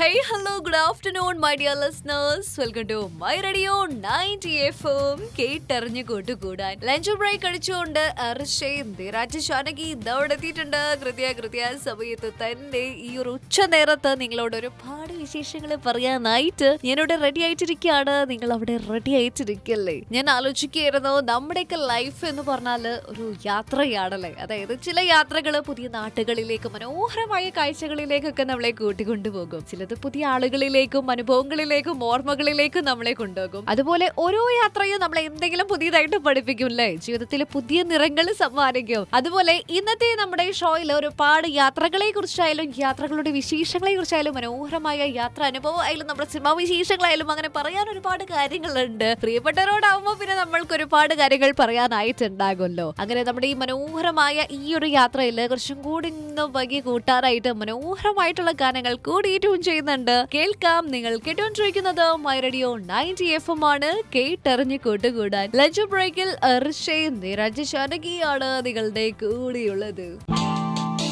Hey, hello, good afternoon, my dear listeners. Welcome to my radio 90 FM. കേട്ടറിഞ്ഞു കൂട്ടുകൂടാൻ lunch break അടിച്ചുകൊണ്ട് അർഷയും ധീരാജ് ഷാനകി ഇതവിടെ എത്തിയിട്ടുണ്ട് കൃത്യ കൃത്യ സമയത്ത് തന്നെ ഈ ഒരു ഉച്ച നേരത്ത് നിങ്ങളോട് ഒരുപാട് വിശേഷങ്ങൾ പറയാനായിട്ട് ഞാനിവിടെ റെഡി ആയിട്ടിരിക്കുകയാണ് നിങ്ങൾ അവിടെ റെഡി ആയിട്ടിരിക്കല്ലേ ഞാൻ ആലോചിക്കുകയായിരുന്നു നമ്മുടെയൊക്കെ ലൈഫ് എന്ന് പറഞ്ഞാൽ ഒരു യാത്രയാണല്ലേ അതായത് ചില യാത്രകൾ പുതിയ നാട്ടുകളിലേക്ക് മനോഹരമായ കാഴ്ചകളിലേക്കൊക്കെ നമ്മളെ കൂട്ടിക്കൊണ്ടുപോകും ചിലത് പുതിയ ആളുകളിലേക്കും അനുഭവങ്ങളിലേക്കും ഓർമ്മകളിലേക്കും നമ്മളെ കൊണ്ടുപോകും അതുപോലെ ഓരോ യാത്രയും നമ്മളെ എന്തെങ്കിലും പുതിയതായിട്ട് പഠിപ്പിക്കും അല്ലേ ജീവിതത്തിൽ പുതിയ നിറങ്ങൾ സമ്മാനിക്കും അതുപോലെ ഇന്നത്തെ നമ്മുടെ ഷോയിൽ ഒരുപാട് യാത്രകളെ കുറിച്ചായാലും യാത്രകളുടെ വിശേഷങ്ങളെ കുറിച്ചായാലും മനോഹരമായ യാത്ര അനുഭവം ആയാലും നമ്മുടെ സിനിമാ വിശേഷങ്ങളായാലും അങ്ങനെ പറയാൻ ഒരുപാട് കാര്യങ്ങളുണ്ട് പ്രിയപ്പെട്ടവരോടാവുമ്പോൾ പിന്നെ നമ്മൾക്ക് ഒരുപാട് കാര്യങ്ങൾ പറയാനായിട്ടുണ്ടാകുമല്ലോ അങ്ങനെ നമ്മുടെ ഈ മനോഹരമായ ഈ ഒരു യാത്രയിൽ കുറച്ചും കൂടി ഇന്ന് വകി കൂട്ടാനായിട്ട് മനോഹരമായിട്ടുള്ള ഗാനങ്ങൾ കൂടി ട്യൂൺ ചെയ്യുന്നുണ്ട് കേൾക്കാം നിങ്ങൾ കേട്ടോണ്ടിരിക്കുന്നത് my radio ninety F M ആണ് കേട്ടറിഞ്ഞ് കൂട്ടുകൂടാൻ ലഞ്ച് ബ്രേക്കിൽ ഋഷയും നിരഞ്ജ് ശാനകിയാണ് നിങ്ങളുടെ കൂടെയുള്ളത്